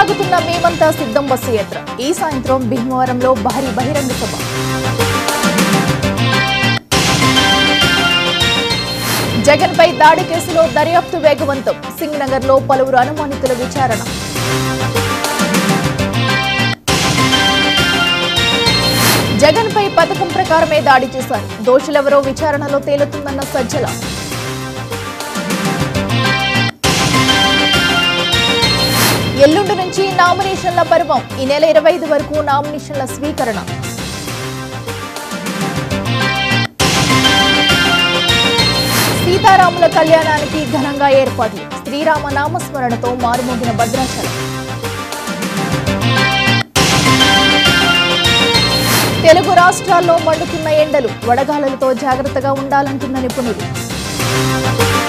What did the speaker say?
సాగుతున్న మేమంతా సిద్ధం బస్సు యాత్ర ఈ సాయంత్రం భీమవరంలో భారీ బహిరంగ సభ జగన్ పై దాడి కేసులో దర్యాప్తు వేగవంతం సింగనగర్ లో పలువురు అనుమానితుల విచారణ జగన్ పై పథకం ప్రకారమే దాడి చేశారు దోషులెవరో విచారణలో తేలుతుందన్న సజ్జల ఎల్లుండి నుంచి నామినేషన్ల పర్వం ఈ నెల ఇరవై ఐదు వరకు నామినేషన్ల స్వీకరణ సీతారాముల కళ్యాణానికి ఘనంగా ఏర్పాట్లు శ్రీరామ నామస్మరణతో మారుమోగిన భద్రాచలం తెలుగు రాష్ట్రాల్లో మండుతున్న ఎండలు వడగాలులతో జాగ్రత్తగా ఉండాలంటున్న నిపుణులు